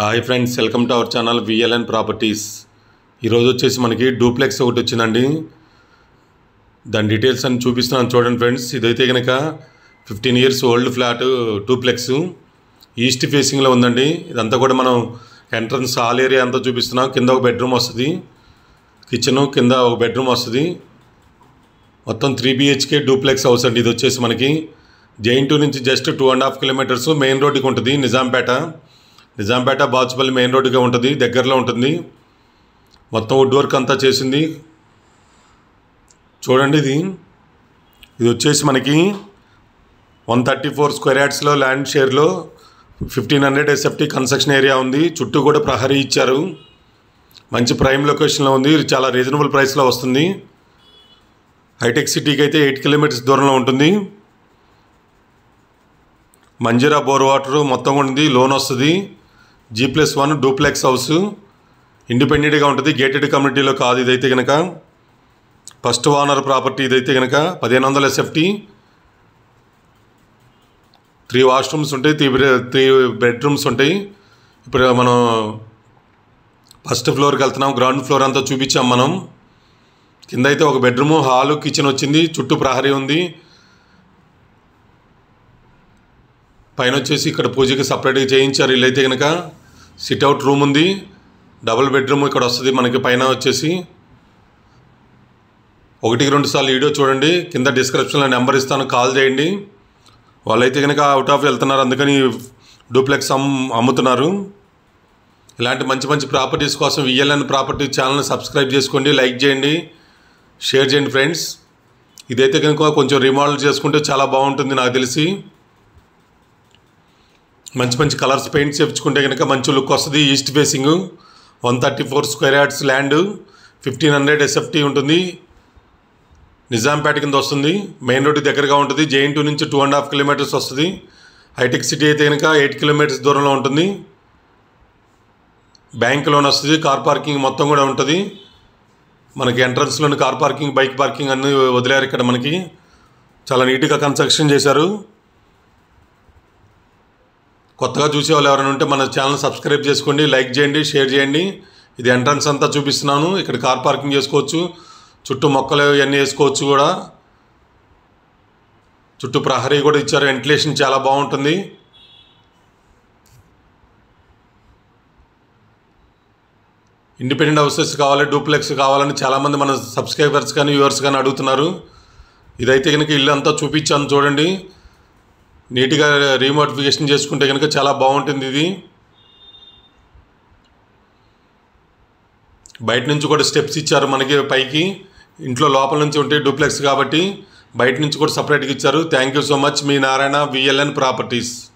hi friends welcome to our channel VLN properties ఈరోజు వచ్చేసి మనకి డూప్లెక్స్ ఒకటి వచ్చిందండి దాని డీటెయిల్స్ అని చూపిస్తున్నాను చూడండి ఫ్రెండ్స్ ఇదైతే కనుక fifteen years old flat duplex east ఫేసింగ్లో ఉందండి ఇదంతా కూడా మనం ఎంట్రన్స్ హాల్ ఏరియా అంతా చూపిస్తున్నాం కింద ఒక బెడ్రూమ్ వస్తుంది కిచెను కింద ఒక బెడ్రూమ్ వస్తుంది మొత్తం త్రీ బిహెచ్కే డూప్లెక్స్ హౌస్ అండి ఇది వచ్చేసి మనకి జైన్ టూ నుంచి just two and half kilometres main రోడ్డుకి ఉంటుంది నిజాంపేట నిజాంపేట బాచుపల్లి మెయిన్ రోడ్డుగా ఉంటుంది దగ్గరలో ఉంటుంది మొత్తం వుడ్ వర్క్ అంతా చేసింది చూడండి ఇది ఇది వచ్చేసి మనకి వన్ థర్టీ ఫోర్ స్క్వేర్ యార్డ్స్లో ల్యాండ్ షేర్లో fifteen hundred SFT construction area ఉంది చుట్టూ కూడా ప్రహరీ ఇచ్చారు మంచి ప్రైమ్ లొకేషన్లో ఉంది ఇది చాలా రీజనబుల్ ప్రైస్లో వస్తుంది హైటెక్ సిటీకి అయితే ఎయిట్ కిలోమీటర్స్ దూరంలో ఉంటుంది మంజీరా బోర్ వాటర్ మొత్తం ఉంది లోన్ వస్తుంది G plus one duplex house ఇండిపెండెంట్గా ఉంటుంది గేటెడ్ కమ్యూనిటీలో కాదు ఇదైతే కనుక ఫస్ట్ ఓనర్ ప్రాపర్టీ ఇదైతే కనుక పదిహేను వందల ఎస్ఎఫ్టీ త్రీ వాష్రూమ్స్ ఉంటాయి త్రీ త్రీ బెడ్రూమ్స్ ఉంటాయి ఇప్పుడు మనం ఫస్ట్ ఫ్లోర్కి వెళ్తున్నాం గ్రౌండ్ ఫ్లోర్ అంతా చూపించాం మనం కింద అయితే ఒక బెడ్రూము హాలు కిచెన్ వచ్చింది చుట్టూ ప్రహరీ ఉంది పైన వచ్చేసి ఇక్కడ పూజకి సపరేట్గా చేయించారు ఇల్లైతే కనుక సిట్అవుట్ రూమ్ ఉంది డబుల్ బెడ్రూమ్ ఇక్కడ వస్తుంది మనకి పైన వచ్చేసి ఒకటికి రెండు సార్లు వీడియో చూడండి కింద డిస్క్రిప్షన్లో నెంబర్ ఇస్తాను కాల్ చేయండి వాళ్ళైతే కనుక అవుట్ ఆఫ్ వెళ్తున్నారు అందుకని డూప్లెక్స్ అమ్ అమ్ముతున్నారు ఇలాంటి మంచి మంచి ప్రాపర్టీస్ కోసం విఎల్ఎన్ ప్రాపర్టీ ఛానల్ని సబ్స్క్రైబ్ చేసుకోండి లైక్ చేయండి షేర్ చేయండి ఫ్రెండ్స్ ఇదైతే కనుక కొంచెం రిమాడల్ చేసుకుంటే చాలా బాగుంటుంది నాకు తెలిసి మంచి మంచి కలర్స్ పెయింట్స్ చేయించుకుంటే కనుక మంచి లుక్ వస్తుంది east facing one thirty four square yards land fifteen hundred SFT ఉంటుంది నిజాంపేట కింద వస్తుంది మెయిన్ రోడ్డు దగ్గరగా ఉంటుంది జేఎన్ టూ నుంచి టూ అండ్ హాఫ్ కిలోమీటర్స్ వస్తుంది హైటెక్ సిటీ అయితే కనుక ఎయిట్ కిలోమీటర్స్ దూరంలో ఉంటుంది బ్యాంక్ లోన్ వస్తుంది కార్ పార్కింగ్ మొత్తం కూడా ఉంటుంది మనకి ఎంట్రన్స్లోని కార్ పార్కింగ్ బైక్ పార్కింగ్ అన్నీ వదిలేరు ఇక్కడ మనకి చాలా నీట్గా కన్స్ట్రక్షన్ చేశారు కొత్తగా చూసే వాళ్ళు ఎవరైనా ఉంటే మన ఛానల్ సబ్స్క్రైబ్ చేసుకోండి లైక్ చేయండి షేర్ చేయండి ఇది ఎంట్రన్స్ అంతా చూపిస్తున్నాను ఇక్కడ కార్ పార్కింగ్ చేసుకోవచ్చు చుట్టూ మొక్కలు ఇవన్నీ వేసుకోవచ్చు కూడా చుట్టూ ప్రహరీ కూడా ఇచ్చారు వెంటిలేషన్ చాలా బాగుంటుంది ఇండిపెండెంట్ హౌసెస్ కావాలి డూప్లెక్స్ కావాలని చాలామంది మన సబ్స్క్రైబర్స్ కానీ వ్యూవర్స్ కానీ అడుగుతున్నారు ఇదైతే కనుక ఇల్లు అంతా చూపించాను చూడండి నీట్గా రీమోటిఫికేషన్ చేసుకుంటే కనుక చాలా బాగుంటుంది ఇది బయట నుంచి కూడా స్టెప్స్ ఇచ్చారు మనకి పైకి ఇంట్లో లోపల నుంచి ఉంటాయి డూప్లెక్స్ కాబట్టి బయట నుంచి కూడా సపరేట్గా ఇచ్చారు థ్యాంక్ యూ సో మచ్ మీ నారాయణ విఎల్ఎన్ ప్రాపర్టీస్